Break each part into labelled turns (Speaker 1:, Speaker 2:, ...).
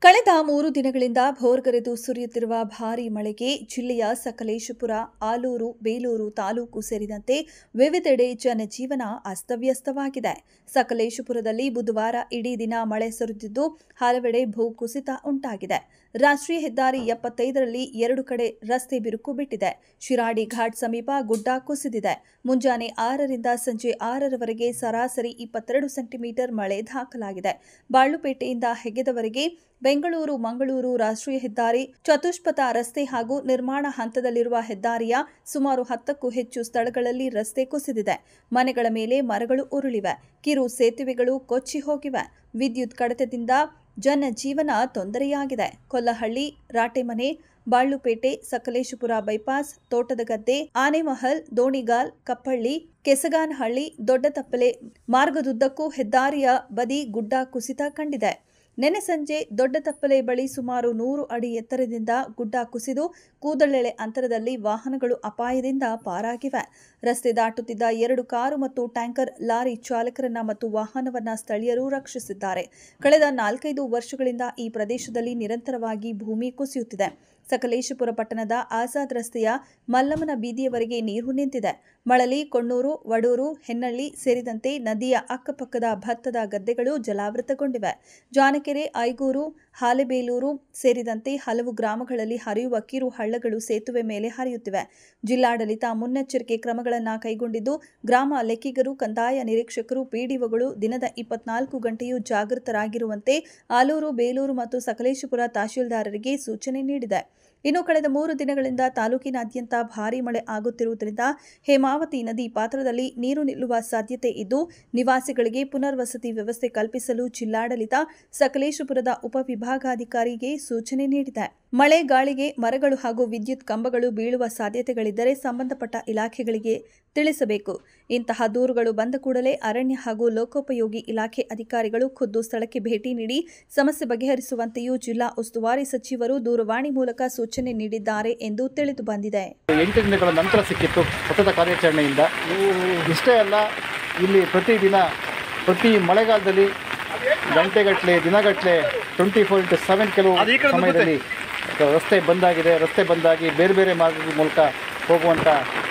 Speaker 1: ಕಳೆದ ಮೂರು ದಿನಗಳಿಂದ ಭೋರ್ಗರೆದು ಸುರಿಯುತ್ತಿರುವ ಭಾರೀ ಮಳೆಗೆ ಜಿಲ್ಲೆಯ ಸಕಲೇಶಪುರ ಆಲೂರು ಬೇಲೂರು ತಾಲೂಕು ಸೇರಿದಂತೆ ವಿವಿಧೆಡೆ ಜನಜೀವನ ಅಸ್ತವ್ಯಸ್ತವಾಗಿದೆ ಸಕಲೇಶಪುರದಲ್ಲಿ ಬುಧವಾರ ಇಡೀ ದಿನ ಮಳೆ ಸುರಿದಿದ್ದು ಹಲವೆಡೆ ಭೂಕುಸಿತ ಉಂಟಾಗಿದೆ ರಾಷ್ಟ್ರೀಯ ಹೆದ್ದಾರಿ ಎಪ್ಪತ್ತೈದರಲ್ಲಿ ಎರಡು ಕಡೆ ರಸ್ತೆ ಬಿರುಕು ಬಿಟ್ಟಿದೆ ಶಿರಾಡಿ ಘಾಟ್ ಸಮೀಪ ಗುಡ್ಡ ಕುಸಿದಿದೆ ಮುಂಜಾನೆ ಆರರಿಂದ ಸಂಜೆ ಆರರವರೆಗೆ ಸರಾಸರಿ ಇಪ್ಪತ್ತೆರಡು ಸೆಂಟಿಮೀಟರ್ ಮಳೆ ದಾಖಲಾಗಿದೆ ಬಾಳುಪೇಟೆಯಿಂದ ಹೆಗೆದವರೆಗೆ ಬೆಂಗಳೂರು ಮಂಗಳೂರು ರಾಷ್ಟ್ರೀಯ ಹೆದ್ದಾರಿ ಚತುಷ್ಪಥ ರಸ್ತೆ ಹಾಗೂ ನಿರ್ಮಾಣ ಹಂತದಲ್ಲಿರುವ ಹೆದ್ದಾರಿಯ ಸುಮಾರು ಹತ್ತಕ್ಕೂ ಹೆಚ್ಚು ಸ್ಥಳಗಳಲ್ಲಿ ರಸ್ತೆ ಕುಸಿದಿದೆ ಮನೆಗಳ ಮೇಲೆ ಮರಗಳು ಉರುಳಿವೆ ಕಿರು ಸೇತುವೆಗಳು ಕೊಚ್ಚಿ ಹೋಗಿವೆ ವಿದ್ಯುತ್ ಕಡಿತದಿಂದ ಜನಜೀವನ ತೊಂದರೆಯಾಗಿದೆ ಕೊಲ್ಲಹಳ್ಳಿ ರಾಟೆಮನೆ ಬಾಳ್ಳುಪೇಟೆ ಸಕಲೇಶಪುರ ಬೈಪಾಸ್ ತೋಟದಗದ್ದೆ ಆನೆಮಹಲ್ ದೋಣಿಗಾಲ್ ಕಪ್ಪಳ್ಳಿ ಕೆಸಗಾನಹಳ್ಳಿ ದೊಡ್ಡತಪ್ಪಲೆ ಮಾರ್ಗದುದ್ದಕ್ಕೂ ಹೆದ್ದಾರಿಯ ಬದಿ ಗುಡ್ಡ ಕುಸಿತ ಕಂಡಿದೆ ನೆನೆ ಸಂಜೆ ದೊಡ್ಡತಪ್ಪಲೆ ಬಳಿ ಸುಮಾರು ನೂರು ಅಡಿ ಎತ್ತರದಿಂದ ಗುಡ್ಡ ಕುಸಿದು ಕೂದಳೆಳೆ ಅಂತರದಲ್ಲಿ ವಾಹನಗಳು ಅಪಾಯದಿಂದ ಪಾರಾಗಿವೆ ರಸ್ತೆ ದಾಟುತ್ತಿದ್ದ ಎರಡು ಕಾರು ಮತ್ತು ಟ್ಯಾಂಕರ್ ಲಾರಿ ಚಾಲಕರನ್ನ ಮತ್ತು ವಾಹನವನ್ನ ಸ್ಥಳೀಯರು ರಕ್ಷಿಸಿದ್ದಾರೆ ಕಳೆದ ನಾಲ್ಕೈದು ವರ್ಷಗಳಿಂದ ಈ ಪ್ರದೇಶದಲ್ಲಿ ನಿರಂತರವಾಗಿ ಭೂಮಿ ಕುಸಿಯುತ್ತಿದೆ ಸಕಲೇಶಪುರ ಪಟ್ಟಣದ ಆಜಾದ್ ರಸ್ತೆಯ ಮಲ್ಲಮ್ಮನ ಬೀದಿಯವರೆಗೆ ನೀರು ನಿಂತಿದೆ ಮಳಲಿ ಕೊಣ್ಣೂರು ವಡೂರು ಹೆನ್ನಳ್ಳಿ ಸೇರಿದಂತೆ ನದಿಯ ಅಕ್ಕಪಕ್ಕದ ಭತ್ತದ ಗದ್ದೆಗಳು ಜಲಾವೃತಗೊಂಡಿವೆ ಜಾನಕೆರೆ ಐಗೂರು ಹಾಲೆಬೇಲೂರು ಸೇರಿದಂತೆ ಹಲವು ಗ್ರಾಮಗಳಲ್ಲಿ ಹರಿಯುವ ಕಿರು ಹಳ್ಳಗಳು ಸೇತುವೆ ಮೇಲೆ ಹರಿಯುತ್ತಿವೆ ಜಿಲ್ಲಾಡಳಿತ ಮುನ್ನೆಚ್ಚರಿಕೆ ಕ್ರಮಗಳನ್ನು ಕೈಗೊಂಡಿದ್ದು ಗ್ರಾಮ ಲೆಕ್ಕಿಗರು ಕಂದಾಯ ನಿರೀಕ್ಷಕರು ಪಿಡಿಒಗಳು ದಿನದ ಇಪ್ಪತ್ನಾಲ್ಕು ಗಂಟೆಯೂ ಜಾಗೃತರಾಗಿರುವಂತೆ ಆಲೂರು ಬೇಲೂರು ಮತ್ತು ಸಕಲೇಶಪುರ ತಹಶೀಲ್ದಾರರಿಗೆ ಸೂಚನೆ ನೀಡಿದೆ ಇನ್ನು ಕಳೆದ ಮೂರು ದಿನಗಳಿಂದ ತಾಲೂಕಿನಾದ್ಯಂತ ಭಾರೀ ಮಳೆ ಆಗುತ್ತಿರುವುದರಿಂದ ಹೇಮಾವತಿ ನದಿ ಪಾತ್ರದಲ್ಲಿ ನೀರು ನಿಲ್ಲುವ ಸಾಧ್ಯತೆ ಇದ್ದು ನಿವಾಸಿಗಳಿಗೆ ಪುನರ್ವಸತಿ ವ್ಯವಸ್ಥೆ ಕಲ್ಪಿಸಲು ಜಿಲ್ಲಾಡಳಿತ ಸಕಲೇಶಪುರದ ಉಪವಿಭಾಗಾಧಿಕಾರಿಗೆ ಸೂಚನೆ ನೀಡಿದೆ ಮಳೆ ಗಾಳಿಗೆ ಮರಗಳು ಹಾಗೂ ವಿದ್ಯುತ್ ಕಂಬಗಳು ಬೀಳುವ ಸಾಧ್ಯತೆಗಳಿದ್ದರೆ ಸಂಬಂಧಪಟ್ಟ ಇಲಾಖೆಗಳಿಗೆ ತಿಳಿಸಬೇಕು ಇಂತಹ ದೂರುಗಳು ಬಂದ ಕೂಡಲೇ ಅರಣ್ಯ ಹಾಗೂ ಲೋಕೋಪಯೋಗಿ ಇಲಾಖೆ ಅಧಿಕಾರಿಗಳು ಖುದ್ದು ಸ್ಥಳಕ್ಕೆ ಭೇಟಿ ನೀಡಿ ಸಮಸ್ಯೆ ಬಗೆಹರಿಸುವಂತೆಯೂ ಜಿಲ್ಲಾ ಉಸ್ತುವಾರಿ ಸಚಿವರು ದೂರವಾಣಿ ಮೂಲಕ ಸೂಚನೆ ನೀಡಿದ್ದಾರೆ ಎಂದು ತಿಳಿದು ಬಂದಿದೆ
Speaker 2: ಎಂಟು ದಿನಗಳ ನಂತರ ಸಿಕ್ಕಿತ್ತು ಸತತ ಕಾರ್ಯಾಚರಣೆಯಿಂದ ಇಷ್ಟೇ ಅಲ್ಲ ಇಲ್ಲಿ ಪ್ರತಿದಿನ ಪ್ರತಿ ಮಳೆಗಾಲದಲ್ಲಿ ಗಂಟೆಗಟ್ಟಲೆ ದಿನಗಟ್ಟಲೆ ಟ್ವೆಂಟಿ ಫೋರ್ ಇಂಟು ಸೆವೆನ್ ಕೆಲವು ಸಮಯದಲ್ಲಿ ರಸ್ತೆ ಬಂದಾಗಿದೆ ರಸ್ತೆ ಬಂದಾಗಿ ಬೇರೆ ಬೇರೆ ಮಾರ್ಗದ ಮೂಲಕ ಹೋಗುವಂಥ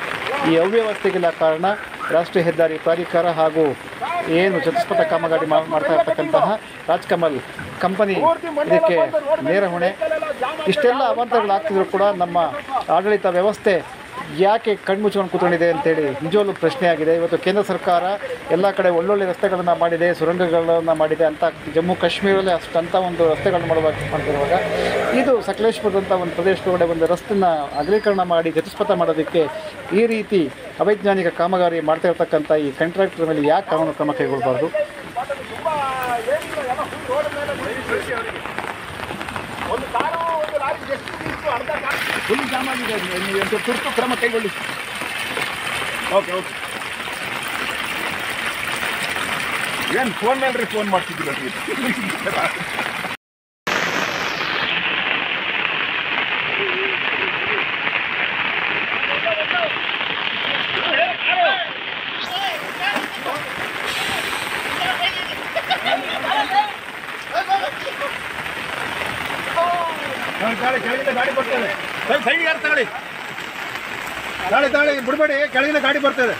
Speaker 2: ಈ ಅವ್ಯವಸ್ಥೆಗೆಲ್ಲ ಕಾರಣ ರಾಷ್ಟ್ರೀಯ ಹೆದ್ದಾರಿ ಪ್ರಾಧಿಕಾರ ಹಾಗೂ ಏನು ಚತುಷ್ಪಥ ಕಾಮಗಾರಿ ಮಾ- ಮಾಡ್ತಾ ಇರ್ತಕ್ಕಂತಹ ರಾಜ್ಕಮಲ್ ಕಂಪನಿ ಇದಕ್ಕೆ ನೇರ ಹೊಣೆ ಇಷ್ಟೆಲ್ಲ ಅವಾಂತರಗಳಾಗ್ತಿದ್ರು ಕೂಡ ನಮ್ಮ ಆಡಳಿತ ವ್ಯವಸ್ಥೆ ಯಾಕೆ ಕಣ್ಮುಚ್ಕೊಂಡು ಕೂತ್ಕೊಂಡಿದೆ ಅಂತೇಳಿ ನಿಜವಾಗ್ಲೂ ಪ್ರಶ್ನೆ ಆಗಿದೆ ಇವತ್ತು ಕೇಂದ್ರ ಸರ್ಕಾರ ಎಲ್ಲ ಕಡೆ ಒಳ್ಳೊಳ್ಳೆ ರಸ್ತೆಗಳನ್ನು ಮಾಡಿದೆ ಸುರಂಗಗಳನ್ನು ಮಾಡಿದೆ ಅಂತ ಜಮ್ಮು ಕಾಶ್ಮೀರದಲ್ಲಿ ಅಷ್ಟಂತ ಒಂದು ರಸ್ತೆಗಳನ್ನ ಮಾಡುವಾಗ ಮಾಡ್ತಿರುವಾಗ ಇದು ಸಕಲೇಶ್ಪುರದಂಥ ಒಂದು ಪ್ರದೇಶದೊಳಗಡೆ ಒಂದು ರಸ್ತೆನ ಅಗಲೀಕರಣ ಮಾಡಿ ಚತುಷ್ಪಥ ಮಾಡೋದಕ್ಕೆ ಈ ರೀತಿ ಅವೈಜ್ಞಾನಿಕ ಕಾಮಗಾರಿ ಮಾಡ್ತಾ ಇರ್ತಕ್ಕಂಥ ಈ ಕಾಂಟ್ರಾಕ್ಟರ್ ಮೇಲೆ ಯಾಕೆ ಕಾನೂನು ಕ್ರಮ ಕೈಗೊಳ್ಳಬಾರ್ದು
Speaker 3: ಫುಲ್ ಜಾಮ್ ಆಗಿದೆ ನೀವು ಒಂದು ತುರ್ತು ಕ್ರಮ ಕೈಗೊಳ್ಳಿ ಓಕೆ ಓಕೆ ಏನು ಫೋನ್ ಮೇಲೆ ಫೋನ್ ಮಾಡ್ತಿದ್ದೀರ ನೀವು ತಾಳಿ ಕೆಳಗಿಂದ ಗಾಡಿ ಬರ್ತದೆ ಸೈಡ್ ಸೈಡ್ ಯಾರು ತಗೊಳ್ಳಿ ತಾಳಿ ತಾಳಿ ಬಿಡಬೇಡಿ ಕೆಳಗಿಂದ ಗಾಡಿ ಬರ್ತದೆ